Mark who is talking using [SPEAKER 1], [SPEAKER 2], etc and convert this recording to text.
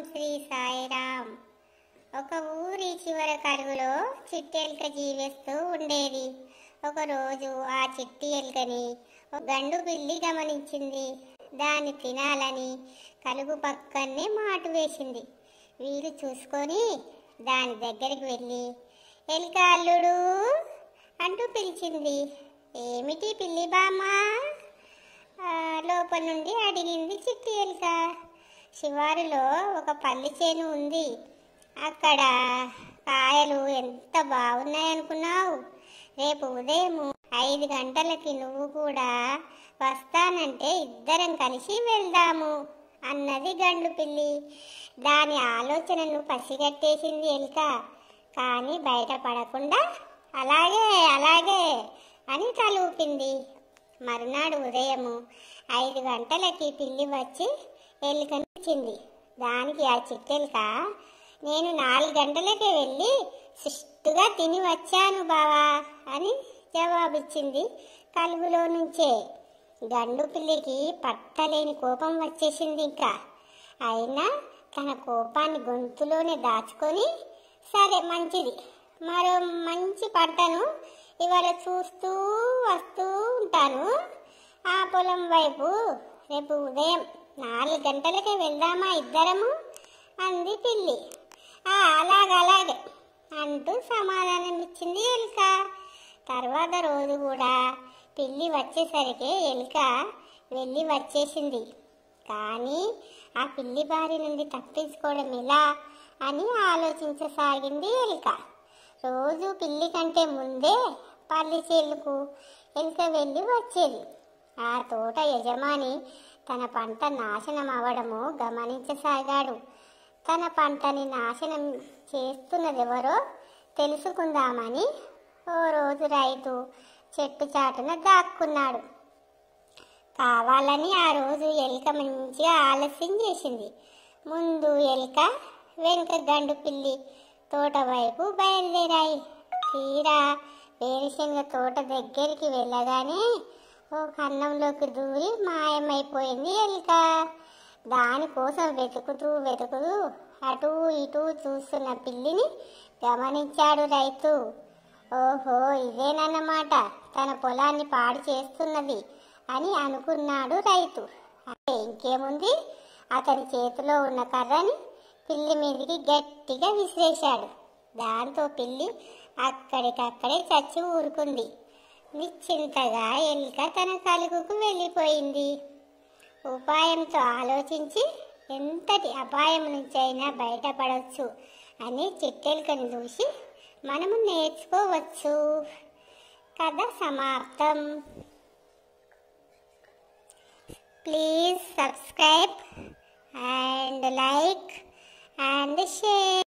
[SPEAKER 1] శ్రీ సాయిరామ్ ఒక ఊరి చివర కలుగులో చిట్టి ఎలుక జీవిస్తూ ఉండేది ఒకరోజు ఆ చిట్టి ఎలుకని ఒక గండు పిల్లి గమనించింది దాన్ని తినాలని కలుగు పక్కనే మాటు వేసింది వీలు చూసుకొని దాని దగ్గరికి వెళ్ళి ఎలుక అల్లుడు అంటూ పిలిచింది ఏమిటి పిల్లి బామ్మ ఆ, లోపల నుండి అడిగింది చిట్టి ఎలుక శివారులో ఒక పల్లి చేను ఉంది అక్కడ కాయలు ఎంత బాగున్నాయనుకున్నావు రేపు ఉదయం ఐదు గంటలకి నువ్వు కూడా వస్తానంటే ఇద్దరం కలిసి వెళ్దాము అన్నది గండు పిల్లి దాని ఆలోచనను పసిగట్టేసింది ఎలుక కానీ బయటపడకుండా అలాగే అలాగే అని తలూపింది మరునాడు ఉదయము ఐదు గంటలకి పిల్లి వచ్చి ఎలుకనిచ్చింది దానికి ఆ చిట్టెలుక నేను నాలుగు గంటలకే వెళ్ళి సుష్టుగా తిని వచ్చాను బావా అని జవాబిచ్చింది కలుగులో నుంచే గండు పిల్లికి పట్టలేని కోపం వచ్చేసింది ఇంకా అయినా తన కోపాన్ని గొంతులోనే దాచుకొని సరే మంచిది మరో మంచి పంటను ఇవాళ చూస్తూ వస్తూ ఉంటాను ఆ పొలం వైపు రేపు ఉదయం నాలుగు గంటలకే వెళ్దామా ఇద్దరము అంది పిల్లి ఆ అలాగే అలాగే అంటూ సమాధానం ఇచ్చింది ఎలుక తర్వాత రోజు కూడా పిల్లి వచ్చేసరికి ఎలుక వెళ్ళి వచ్చేసింది కానీ ఆ పిల్లి బారి నుండి తప్పించుకోవడం ఎలా అని ఆలోచించసాగింది ఎలుక రోజు పిల్లి కంటే ముందే పల్లి చేలుకు ఎలుక వెళ్ళి వచ్చేది ఆ తోట యజమాని తన పంట నాశనం అవడము గమనించసాగాడు తన పంటని నాశనం చేస్తున్నదెవరో తెలుసుకుందామని ఓ రోజు రైతు చెట్టు చాటున దాక్కున్నాడు కావాలని ఆ రోజు ఎలుక మంచిగా ఆలస్యం చేసింది ముందు ఎలుక వెనుక గండు పిల్లి తోట వైపు బయలుదేరాయి తీరా వేరుశనగ తోట దగ్గరికి వెళ్ళగానే ఓ కన్నంలోకి దూరి మాయమైపోయింది ఎలుక దానికోసం వెతుకుతూ వెతుకుతూ అటు ఇటు చూస్తున్న పిల్లిని గమనించాడు రైతు ఓహో ఇదేనన్నమాట తన పొలాన్ని పాడు చేస్తున్నది అని అనుకున్నాడు రైతు అంటే ఇంకేముంది అతని చేతిలో ఉన్న కర్రని పిల్లి మీదకి గట్టిగా విసిరేశాడు దాంతో పిల్లి అక్కడికక్కడే చచ్చి ఊరుకుంది నిశ్చింతగా ఎలుక తన కలుగుకు వెళ్ళిపోయింది ఉపాయంతో ఆలోచించి ఎంతటి అపాయం నుంచైనా బయటపడవచ్చు అని చిట్టెలుకను చూసి మనము నేర్చుకోవచ్చు కథ సమాప్తం please subscribe and like and share